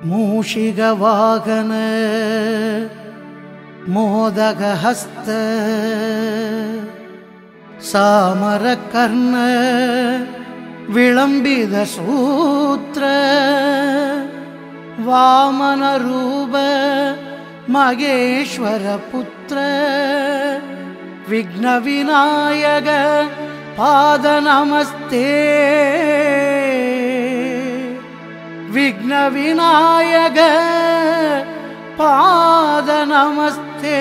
मूषिगवाहन मोदगहस्त सामरकर्ण विलम्बितसूत्र वामनरूप मगेश्वरपुत्र विघ्नविनायक पादनमस्ते विघ्नविनायक पादनमस्ते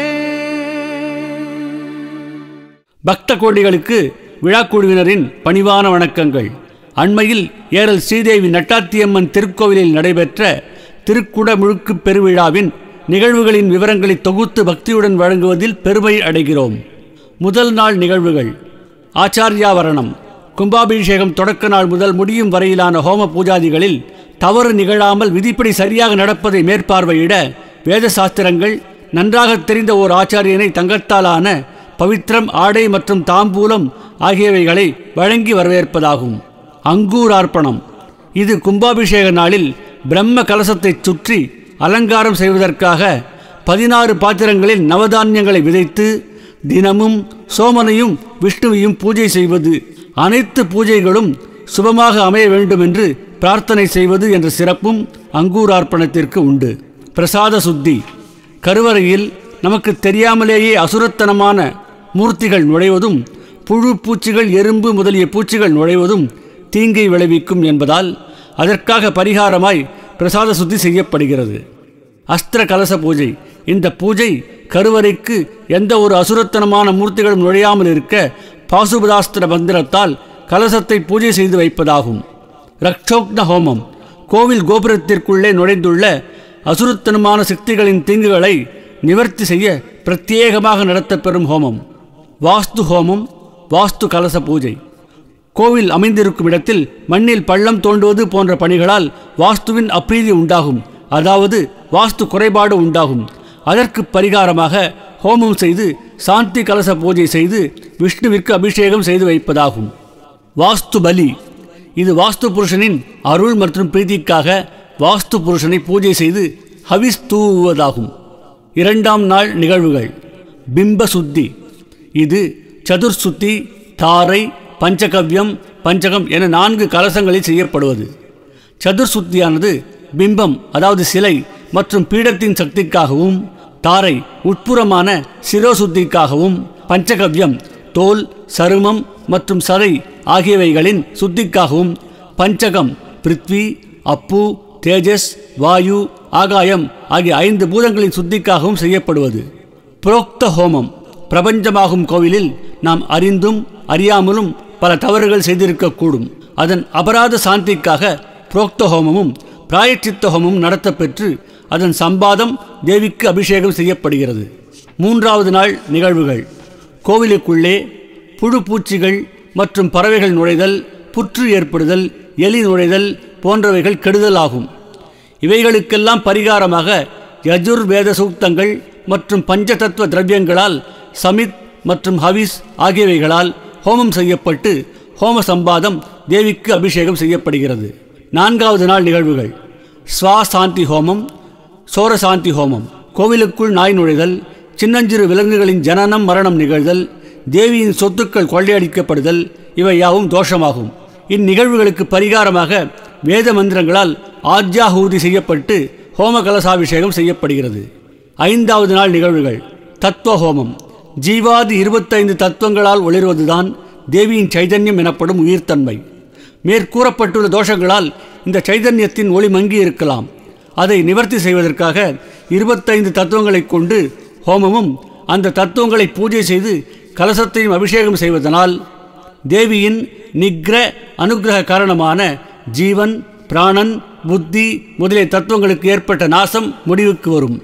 பக்த கோடிகளுக்கு விழாக்குழுவினரின் பணிவான வணக்கங்கள் அண்மையில் ஏரல் ஸ்ரீதேவி நட்டாத்தியம்மன் திருக்கோவிலில் நடைபெற்ற திருக்குட முழுக்கு பெருவிழாவின் நிகழ்வுகளின் விவரங்களை தொகுத்து பக்தியுடன் வழங்குவதில் பெருமை அடைகிறோம் முதல் நாள் நிகழ்வுகள் ஆச்சாரியாவரணம் கும்பாபிஷேகம் தொடக்க நாள் முதல் முடியும் வரையிலான ஹோம பூஜாதிகளில் தவறு நிகழாமல் விதிப்படி சரியாக நடப்பதை மேற்பார்வையிட வேத சாஸ்திரங்கள் நன்றாக தெரிந்த ஓர் ஆச்சாரியனை தங்கத்தாலான பவித்திரம் ஆடை மற்றும் தாம்பூலம் ஆகியவைகளை வழங்கி வரவேற்பதாகும் அங்கூரார்ப்பணம் இது கும்பாபிஷேக நாளில் பிரம்ம கலசத்தைச் சுற்றி அலங்காரம் செய்வதற்காக பதினாறு பாத்திரங்களில் நவதானியங்களை விதைத்து தினமும் சோமனையும் விஷ்ணுவையும் பூஜை செய்வது அனைத்து பூஜைகளும் சுபமாக அமைய வேண்டும் என்று பிரார்த்தனை செய்வது என்ற சிறப்பும் அங்கூரார்ப்பணத்திற்கு உண்டு பிரசாத சுத்தி கருவறையில் நமக்கு தெரியாமலேயே அசுரத்தனமான மூர்த்திகள் நுழைவதும் புழு பூச்சிகள் எறும்பு முதலிய பூச்சிகள் நுழைவதும் தீங்கை விளைவிக்கும் என்பதால் அதற்காக பரிகாரமாய் பிரசாத சுத்தி செய்யப்படுகிறது அஸ்திர கலச பூஜை இந்த பூஜை கருவறைக்கு எந்த ஒரு அசுரத்தனமான மூர்த்திகளும் நுழையாமல் இருக்க பாசுபதாஸ்திர மந்திரத்தால் கலசத்தை பூஜை செய்து வைப்பதாகும் ரக்ஷோக்ன ஹோமம் கோவில் கோபுரத்திற்குள்ளே நுழைந்துள்ள அசுரத்தனமான சக்திகளின் தீங்குகளை நிவர்த்தி செய்ய பிரத்யேகமாக நடத்தப்பெறும் ஹோமம் வாஸ்து ஹோமம் வாஸ்து கலச பூஜை கோவில் அமைந்திருக்கும் இடத்தில் மண்ணில் பள்ளம் தோண்டுவது போன்ற பணிகளால் வாஸ்துவின் அப்ரீதி உண்டாகும் அதாவது வாஸ்து குறைபாடு உண்டாகும் அதற்கு பரிகாரமாக ஹோமம் செய்து சாந்தி கலச பூஜை செய்து விஷ்ணுவிற்கு அபிஷேகம் செய்து வைப்பதாகும் வாஸ்து பலி இது வாஸ்து புருஷனின் அருள் மற்றும் பிரீதிக்காக வாஸ்து புருஷனை பூஜை செய்து ஹவிஸ் தூவுவதாகும் இரண்டாம் நாள் நிகழ்வுகள் பிம்ப சுத்தி இது சதுர் சுத்தி தாரை பஞ்சகவ்யம் பஞ்சகம் என நான்கு கலசங்களில் செய்யப்படுவது சதுர் சுத்தியானது பிம்பம் அதாவது சிலை மற்றும் பீடத்தின் சக்திக்காகவும் தாரை உட்புறமான சிரோசுத்திக்காகவும் பஞ்சகவ்யம் தோல் சருமம் மற்றும் சதை ஆகியவைகளின் சுத்திக்காகவும் பஞ்சகம் பிருத்வி அப்பு தேஜஸ் வாயு ஆகாயம் ஆகிய ஐந்து பூதங்களின் சுத்திக்காகவும் செய்யப்படுவது புரோக்த ஹோமம் பிரபஞ்சமாகும் கோவிலில் நாம் அறிந்தும் அறியாமலும் பல தவறுகள் செய்திருக்கக்கூடும் அதன் அபராத சாந்திக்காக புரோக்த ஹோமமும் பிராயச்சித்த ஹோமமும் நடத்தப்பெற்று அதன் சம்பாதம் தேவிக்கு அபிஷேகம் செய்யப்படுகிறது மூன்றாவது நாள் நிகழ்வுகள் கோவிலுக்குள்ளே புழு பூச்சிகள் மற்றும் பறவைகள் நுழைதல் புற்று ஏற்படுதல் எலி நுழைதல் போன்றவைகள் கெடுதலாகும் இவைகளுக்கெல்லாம் பரிகாரமாக யஜுர் வேத சூக்தங்கள் மற்றும் பஞ்சதத்துவ திரவியங்களால் சமித் மற்றும் ஹவிஸ் ஆகியவைகளால் ஹோமம் செய்யப்பட்டு ஹோம சம்பாதம் தேவிக்கு அபிஷேகம் செய்யப்படுகிறது நான்காவது நாள் நிகழ்வுகள் ஸ்வா சாந்தி ஹோமம் சோரசாந்தி ஹோமம் கோவிலுக்குள் நாய் நுழைதல் சின்னஞ்சிறு விலங்குகளின் ஜனனம் மரணம் நிகழ்தல் தேவியின் சொத்துக்கள் கொள்ளையடிக்கப்படுதல் இவை யாவும் தோஷமாகும் இந்நிகழ்வுகளுக்கு பரிகாரமாக வேத மந்திரங்களால் ஆஜ்யாஹூதி செய்யப்பட்டு ஹோம கலசாபிஷேகம் செய்யப்படுகிறது ஐந்தாவது நாள் நிகழ்வுகள் தத்துவ ஹோமம் ஜீவாதி இருபத்தைந்து தத்துவங்களால் ஒளிர்வதுதான் தேவியின் சைதன்யம் எனப்படும் உயிர்த்தன்மை மேற்கூறப்பட்டுள்ள தோஷங்களால் இந்த சைதன்யத்தின் ஒளி மங்கி இருக்கலாம் அதை நிவர்த்தி செய்வதற்காக இருபத்தைந்து தத்துவங்களைக் கொண்டு ஹோமமும் அந்த தத்துவங்களை பூஜை செய்து கலசத்தையும் அபிஷேகம் செய்வதனால் தேவியின் நிக்ர அனுக்கிரக காரணமான ஜீவன் பிராணன் புத்தி முதலிய தத்துவங்களுக்கு ஏற்பட்ட நாசம் முடிவுக்கு வரும்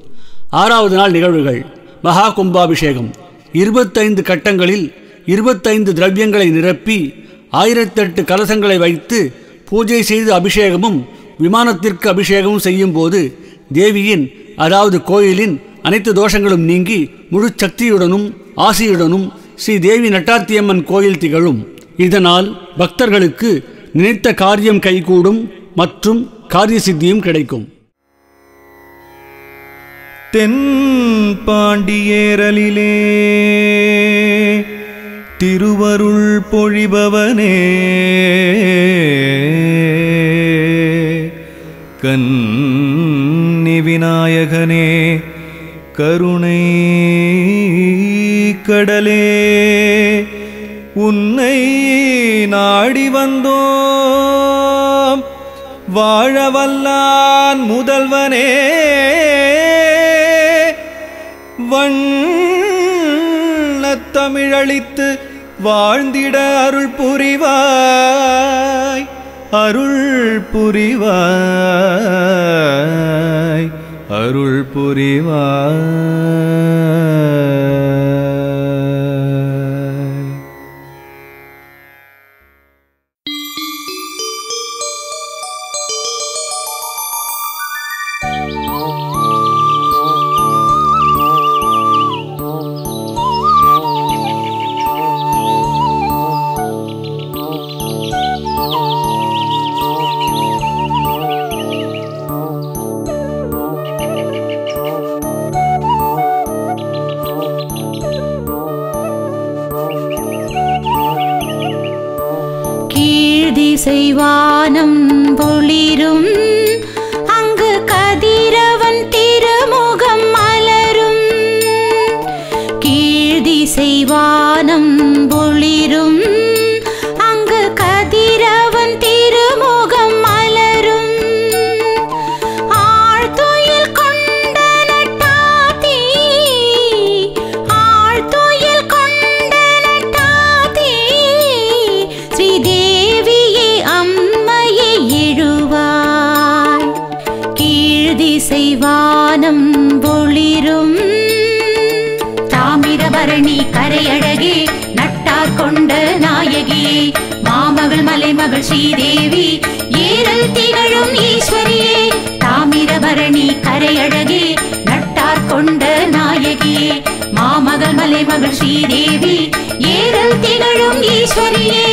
ஆறாவது நாள் நிகழ்வுகள் மகா கும்பாபிஷேகம் இருபத்தைந்து கட்டங்களில் இருபத்தைந்து திரவியங்களை நிரப்பி ஆயிரத்தெட்டு கலசங்களை வைத்து பூஜை செய்து அபிஷேகமும் விமானத்திற்கு அபிஷேகமும் செய்யும் போது தேவியின் அதாவது கோயிலின் அனைத்து தோஷங்களும் நீங்கி முழு சக்தியுடனும் ஆசியுடனும் ஸ்ரீ தேவி நட்டாத்தியம்மன் கோயில் திகழும் இதனால் பக்தர்களுக்கு நினைத்த காரியம் கைகூடும் மற்றும் காரிய சித்தியும் கிடைக்கும் தென் பாண்டியேரலிலே திருவருள் பொழிபவனே கன்னி விநாயகனே கருணை கடலே உன்னை நாடி வந்தோம் வாழவல்லான் முதல்வனே வண்ணத் தமிழளித்து வாழ்ந்திட அருள் புரிவாய் அருள் புரிவாய் அருள் புரிவாய் கீழ்திசை வானம் பொளிரும் அங்கு கதிரவன் திருமுகம் மலரும் கீழ்திசை வானம் பொளிரும் அங்கு கதிரவன் திருமுகம் மலரும் ஆழ்துயில் கொண்ட நட்டாத்தி ஆழ்துயில் கொண்ட நட்டாத்தி ஸ்ரீதேவியே அம்மையே எழுவாய் கீழ்திசை வானம் பொளிரும் தாமிரபரணி கரையழகே நட்டார் கொண்ட நாயகியே மாமகள் மலைமகள் ஸ்ரீதேவி ஏரல் திகழும் ஈஸ்வரியே தாமிரபரணி கரையழகே நட்டார் கொண்ட நாயகியே மாமகள் மலைமகள் ஸ்ரீதேவி ஏரல் திகழும் ஈஸ்வரியே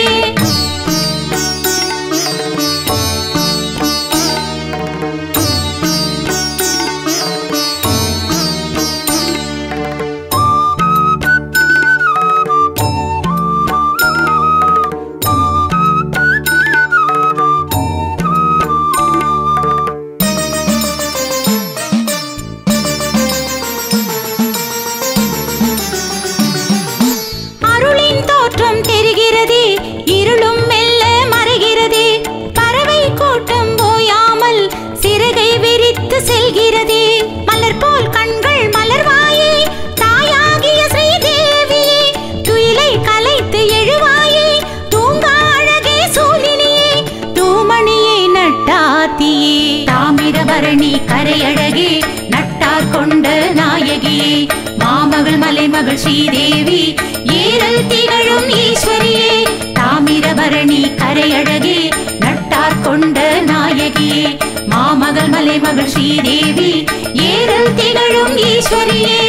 அருளின் தோற்றம் தெரிகிறதே இருளும் மெல்ல மறைகிறதே பறவை கூட்டம் ஓயாமல் சிறகை விரித்து செல்கிறதே மலர் போல் கண்கள் மலர்வாயே தாயாகிய ஸ்ரீதேவியே துயிலை கலைத்து எழுவாயே தூங்கா அழகே சூலினியே தூமணியே நட்டாத்தியே தாமிரபரணி கரையழகே நட்டார் கொண்ட நாயகியே மாமகள் மலைமகள் ஸ்ரீதேவி ஏரல் திகழும் ஈஸ்வரியே தாமிரபரணி கரையழகே நட்டார் கொண்ட நாயகியே மாமகள் மலைமகள் ஸ்ரீதேவி ஏரல் திகழும் ஈஸ்வரியே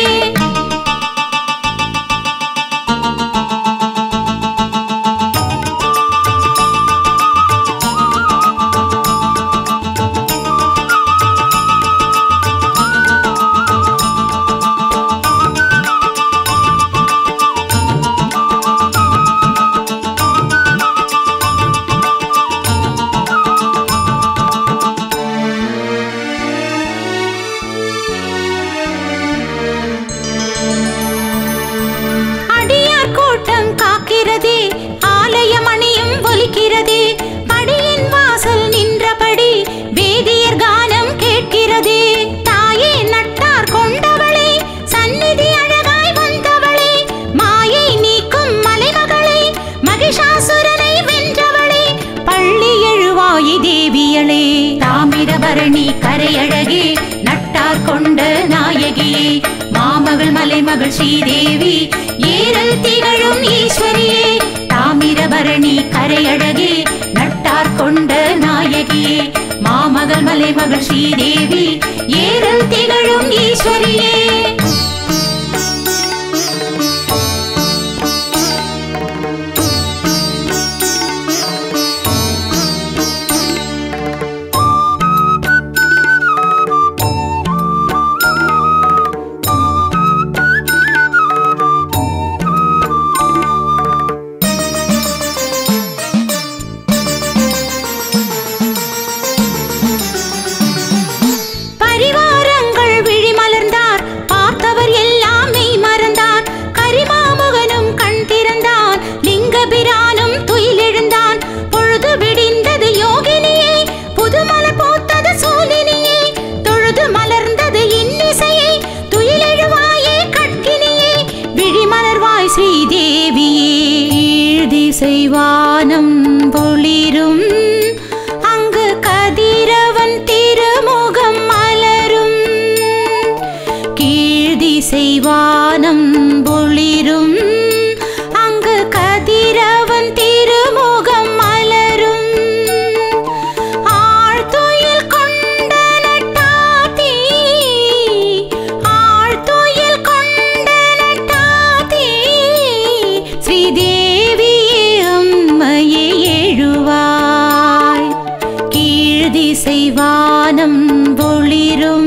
அடியார் கூட்டம் காக்கிறதே ஆலயம் அணியும் ஒலிக்கிறதே படியின் வாசல் நின்றபடி வேதியர் கானம் கேட்கிறதே தாயே நட்டார் கொண்டவளே சந்நிதி அழகாய் வந்தவளே மாயை நீக்கும் மலைமகளே மகிஷாசுரனை வென்றவளே பள்ளி எழுவாயி தேவியளே தாமிரபரணி கரையழகே நட்டார் கொண்ட நாயகியே மாமகள் மலைமகள் ஸ்ரீதேவி ஏரல் திகழும் ஈஸ்வரியே தாமிரபரணி கரையழகே நட்டார் கொண்ட நாயகியே மாமகள் மலைமகள் ஸ்ரீதேவி ஏரல் திகழும் ஈஸ்வரியே திசைவானம் ஒளிரும் அங்கு கதிரவன் திருமுகம் மலரும் ஆழ்துயில் கொண்ட நட்டாத்தி ஆழ்துயில் கொண்ட நட்டாத்தி ஸ்ரீதேவியே அம்மையே எழுவாய் கீழ்திசை வானம் ஒளிரும்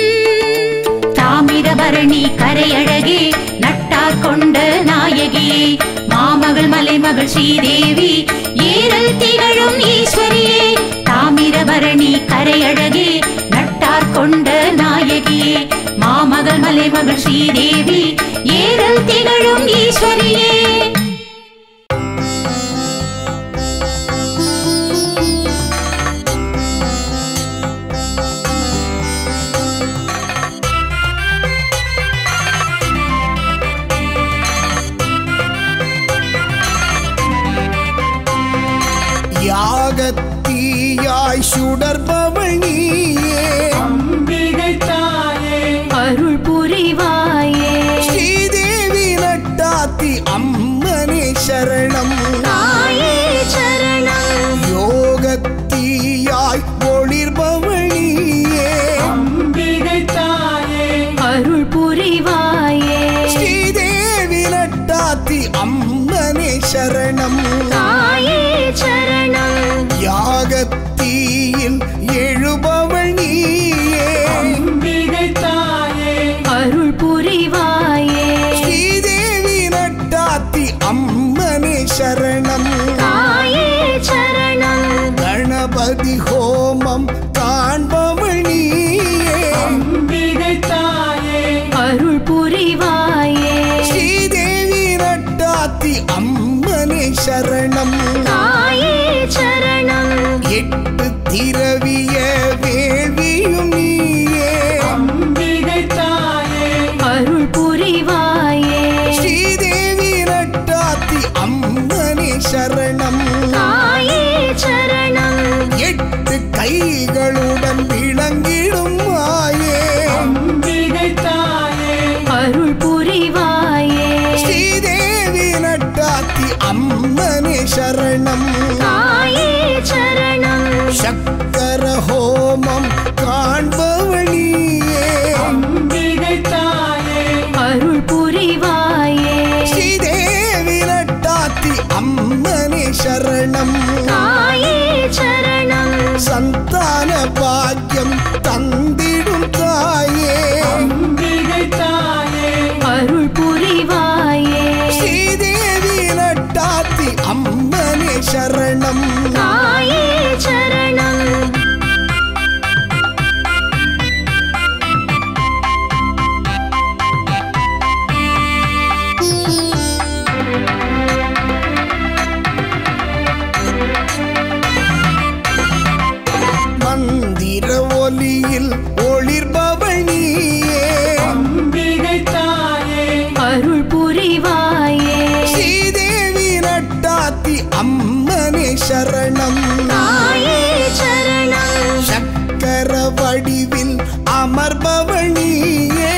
தாமிரபரணி கரையழகே நட்டார் கொண்ட நாயகியே மாமகள் மலைமகள் ஸ்ரீதேவி ஏரல் திகழும் ஈஸ்வரியே தாமிரபரணி கரையழகே நட்டார் கொண்ட நாயகியே மாமகள் மலைமகள் ஸ்ரீதேவி ஏரல் திகழும் ஈஸ்வரியே யாகத்தீயாய் சுடர்பவள் நீயே அருள் புரிவாயே ஸ்ரீதேவி நட்டாத்தி அம்மனே சரணம் தாயே சரணம் யோகத்தீயாய் ஒளிர்பவள் நீயே அருள் புரிவாயே ஸ்ரீதேவி நட்டாத்தி அம்மனே சரணம் தாயே சரணம் யாகத்தீயில் எழுபவள் நீயே அருள் புரிவாயே ஸ்ரீதேவி நட்டாத்தி அம்மனே சரணம் தாயே சரணம் கணபதி ஹோமம் காண்பவள் நீயே அருள் புரிவாயே ஸ்ரீதேவி நட்டாத்தி அம்மனே சரணம் தாயே சரணம் எட்டு திரவிய வேள்வியும் நீயே அருள் புரிவாயே ஸ்ரீதேவி நட்டாத்தி அம்மனே சரணம் தாயே சரணம் எட்டு கைகளுடன் விளங்கிடும் மாயே அருள் புரிவாயே ஸ்ரீதேவி நட்டாத்தி அம்மனே சரணம் தாயே சரணம் சக்கர ஹோமம் காண்பவழியே அருள் புரிவாயே ஸ்ரீதேவி நட்டாத்தி அம்மனே சரணம் தாயே சரணம் சந்தான பாக்கியம் தந்திடும் தாயே அருள் புரிவாயே ஸ்ரீதேவி நட்டாத்தி அம்மனே சரணம் தாயே சரணம் மந்திர ஒலியில் ஒளிர்பவள் நீயே அருள் புரிவாயே ஸ்ரீதேவி நட்டாத்தி அம்மனே சரணம் தாயே சரணம் சக்கர வடிவில் அமர்பவள் நீயே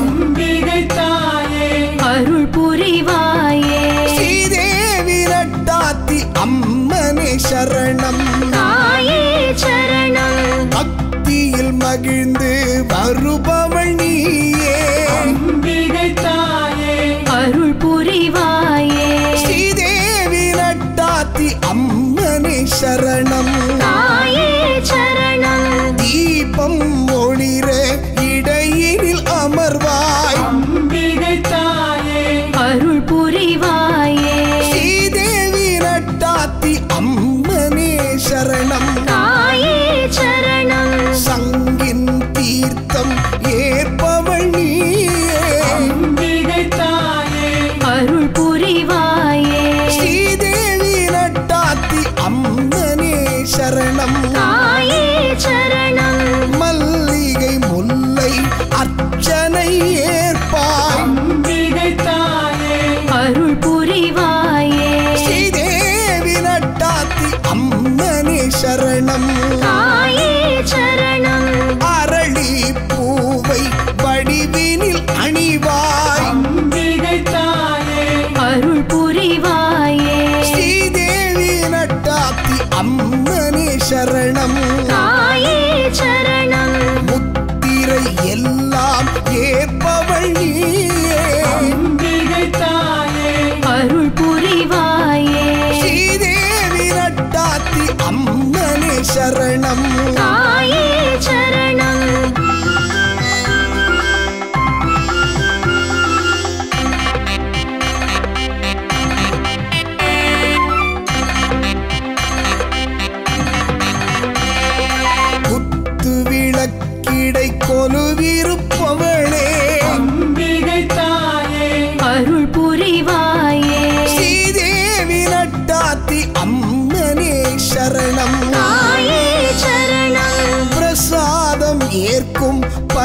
அருள் புரிவாயே ஸ்ரீதேவி நட்டாத்தி அம்மனே சரணம் தாயே சரணம் பக்தியில் மகிழ்ந்து வருபவள் நீயே அருள் புரிவாயே ஸ்ரீதேவி நட்டாத்தி அம்மனே சரணம் தாயே சரணம் தீபம் ஒளிர இடையினில் அமர்வாய் அருள் புரிவாயே ஸ்ரீதேவி நட்டாத்தி அம்மனே சரணம் தாயே சரணம் சங்கின் தீர்த்தம் ஏற்பவள் நீயே அருள் புரிவாயே ஸ்ரீதேவி நட்டாத்தி அம்மனே சரணம் தாயே சரணம் மல்லிகை முல்லை அர்ச்சனை ஏற்பாய் அருள் புரிவாயே ஸ்ரீதேவி நட்டாத்தி அம்மனே சரணம் தாயே சரணம் தாயே சரணம் முத்திரை எல்லாம் ஏற்பவள் நீயே அம்பிகை தாயே அருள் புரிவாயே ஸ்ரீதேவி நட்டாத்தி அம்மனே சரணம் தாயே சரணம் குத்து விளக்கிடை கொலுவிருப்பவளே அம்பிகை தாயே அருள் புரிவாயே ஸ்ரீதேவி நட்டாத்தி அம்மனே சரணம் தாயே சரணம் பிரசாதம் ஏற்கும்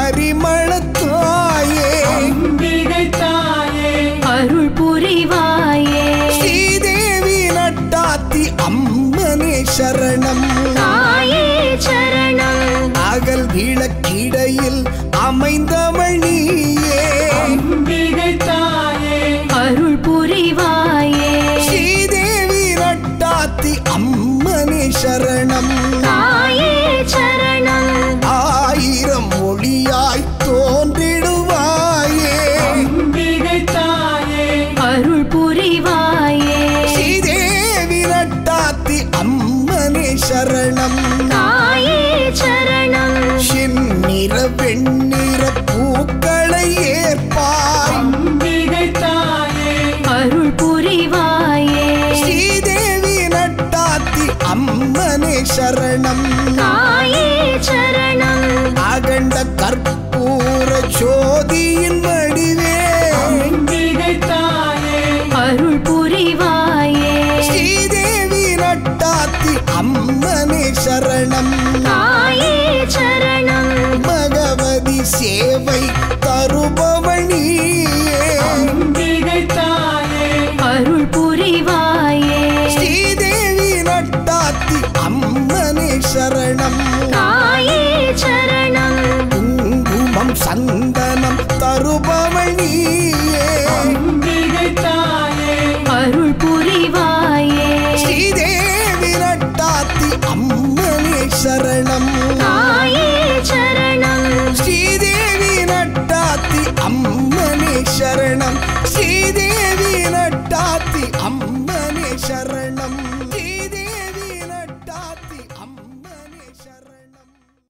பரிமளத்தாயே அம்பிகை தாயே அருள் புரிவாயே ஸ்ரீதேவி நட்டாத்தி அம்மனே சரணம் தாயே சரணம் அகல் விளக்கிடையில் அமைந்தவள் நீயே அம்பிகை தாயே அருள் புரிவாயே ஸ்ரீதேவி நட்டாத்தி அம்மனே சரணம் தாயே சரணம் ஆயிரம் ஒளியாய் தோன்றிடுவாயே அம்பிகை தாயே அருள் புரிவாயே ஸ்ரீதேவி நட்டாத்தி அம்மனே சரணம் தாயே சரணம் செந்நிற வெண்ணிற பூக்களை ஏற்பாய் அம்பிகை தாயே அருள் புரிவாயே ஸ்ரீதேவி நட்டாத்தி அம்மனே சரணம் தாயே சரணம் அகண்ட கற்பூர ஜோதியின் வடிவே அம்பிகை தாயே அருள் புரிவாயே ஸ்ரீதேவி நட்டாத்தி அம்மனே சரணம் தாயே சரணம் பகவதி சேவை தருபவள் நீயே அம்பிகை தாயே அருள் புரிவாயே ஸ்ரீதேவி நட்டாத்தி அம்மனே சரணம் தாயே சரணம் குங்குமம் சந்தனம் தருபவள் நீயே அம்பிகை தாயே அருள் புரிவாயே ஸ்ரீதேவி நட்டாத்தி அம்மனே சரணம் தாயே சரணம் ஸ்ரீதேவி நட்டாத்தி அம்மனே சரணம் ஸ்ரீதேவி நட்டாத்தி அம்மனே சரணம் ஸ்ரீதேவி நட்டாத்தி அம்மனே சரணம்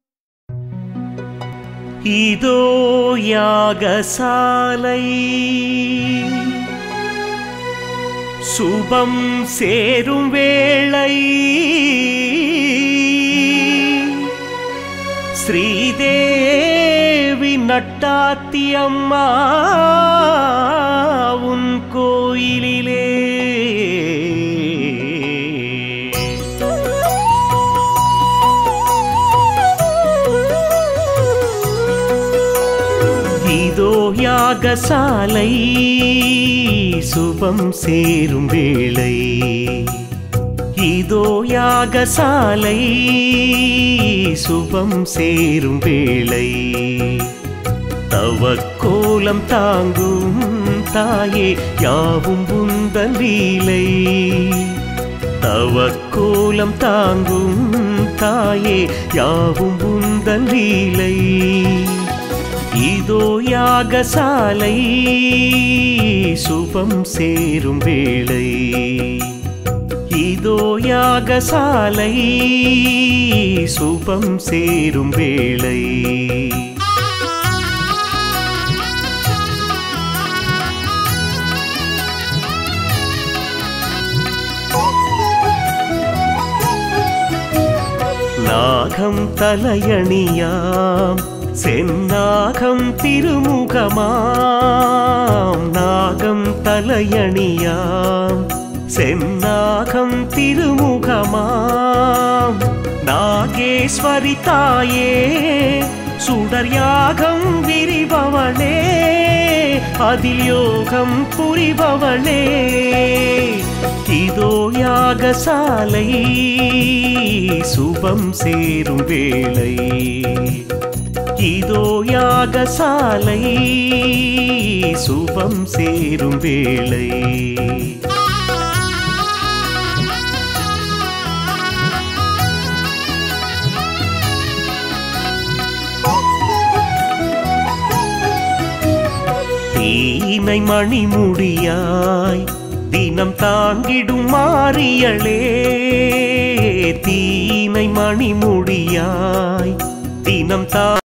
இதோ யாகசாலை சுபம் சேரும் வேளை ஸ்ரீதேவி நட்டாத்தி அம்மா உன் கோயிலிலே இதோ யாகசாலை சுபம் சேரும் வேளை இதோ யாகசாலை சுபம் சேரும் வேளை தவக்கோலம் தாங்கும் தாயே யாவும் உந்தன் லீலை தவக்கோலம் தாங்கும் தாயே யாவும் உந்தன் லீலை இதோ யாகசாலை சுபம் சேரும் வேளை இதோ யாகசாலை சுபம் சேரும் வேளை நாகம் தலையணியாம் செந்நாகம் திருமுகமாம் நாகம் தலையணியாம் செந்நாகம் திருமுகமாம் நாகேஸ்வரி தாயே சுடர் யாகம் விரிபவளே அதில் யோகம் புரிபவளே இதோ யாகசாலை சுபம் சேரும் வேளை இதோ யாகசாலை சுபம் சேரும் வேளை தீனை மணிமுடியாய் தினம் தாங்கிடும் மாறியளே தீனை மணிமுடியாய் தினம் தா